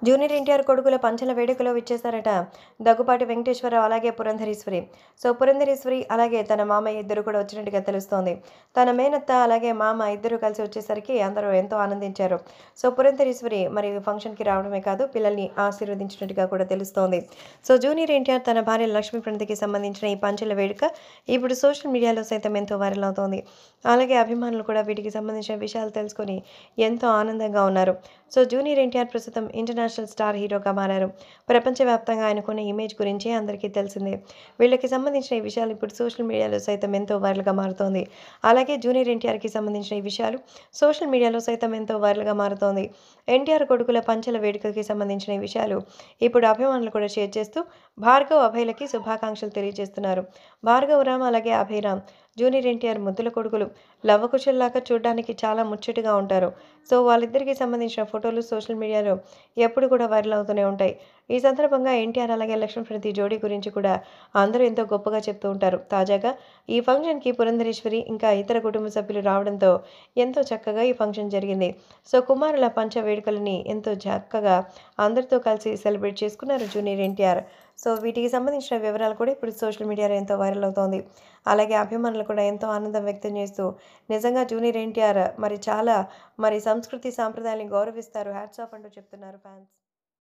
junior NTR కొడుకుల పంచల వేడుకలో విచ్చేశారట దగ్గుపాటి వెంకటేశ్వరరావు అలాగే పురంధరేశ్వరి సో పురంధరేశ్వరి అలాగే తన మామయ్య ఇద్దరు కూడా వచ్చినట్టుగా తెలుస్తోంది తన మేనత్త అలాగే మామ ఇద్దరు కలిసి వచ్చేసరికి అందరూ ఎంతో ఆనందించారు సో పురంధరేశ్వరి మరి ఫంక్షన్కి రావడమే కాదు పిల్లల్ని ఆశీర్వదించినట్టుగా కూడా తెలుస్తోంది సో జూనియర్ ఎన్టీఆర్ తన భార్య లక్ష్మీ ప్రణతికి సంబంధించిన ఈ పంచల వేడుక ఇప్పుడు సోషల్ మీడియాలో సైతం ఎంతో వైరల్ అవుతోంది అలాగే అభిమానులు కూడా వీటికి సంబంధించిన విషయాలు తెలుసుకొని ఎంతో ఆనందంగా ఉన్నారు సో జూనియర్ ఎన్టీఆర్ ప్రస్తుతం ఇంటర్నేషనల్ స్టార్ హీరోగా మారారు ప్రపంచవ్యాప్తంగా ఆయనకున్న ఇమేజ్ గురించి అందరికీ తెలిసిందే వీళ్ళకి సంబంధించిన ఈ విషయాలు ఇప్పుడు సోషల్ మీడియాలో సైతం ఎంతో వైరల్గా మారుతోంది అలాగే జూనియర్ ఎన్టీఆర్కి సంబంధించిన ఈ విషయాలు సోషల్ మీడియాలో సైతం ఎంతో వైరల్గా మారుతోంది ఎన్టీఆర్ కొడుకుల పంచల వేడుకకి సంబంధించిన ఈ విషయాలు ఇప్పుడు అభిమానులు కూడా షేర్ చేస్తూ భార్గవ్ అభయ్లకి శుభాకాంక్షలు తెలియజేస్తున్నారు భార్గవ్ రామ్ అలాగే అభయ్ రామ్ జూనియర్ ఎన్టీఆర్ ముద్దుల కొడుకులు లవ్వకుశల్లాగా చూడడానికి చాలా ముచ్చటగా ఉంటారు సో వాళ్ళిద్దరికి సంబంధించిన ఫోటోలు సోషల్ మీడియాలో ఎప్పుడు కూడా వైరల్ అవుతూనే ఉంటాయి ఈ సందర్భంగా ఎన్టీఆర్ అలాగే లక్ష్మణప్రతి జోడీ గురించి కూడా అందరూ ఎంతో గొప్పగా చెప్తూ ఉంటారు తాజాగా ఈ ఫంక్షన్కి పురంధరేశ్వరి ఇంకా ఇతర కుటుంబ సభ్యులు రావడంతో ఎంతో చక్కగా ఈ ఫంక్షన్ జరిగింది సో కుమారుల పంచ వేడుకలని ఎంతో చక్కగా అందరితో కలిసి సెలబ్రేట్ చేసుకున్నారు జూనియర్ ఎన్టీఆర్ సో వీటికి సంబంధించిన వివరాలు కూడా ఇప్పుడు సోషల్ మీడియాలో ఎంతో వైరల్ అవుతోంది అలాగే అభిమానులు కూడా ఎంతో ఆనందం వ్యక్తం చేస్తూ నిజంగా జూనియర్ ఎన్టీఆర్ మరి చాలా మరి సంస్కృతి సాంప్రదాయాన్ని గౌరవిస్తారు హ్యాట్స్ ఆఫ్ అంటూ చెప్తున్నారు ఫ్యాన్స్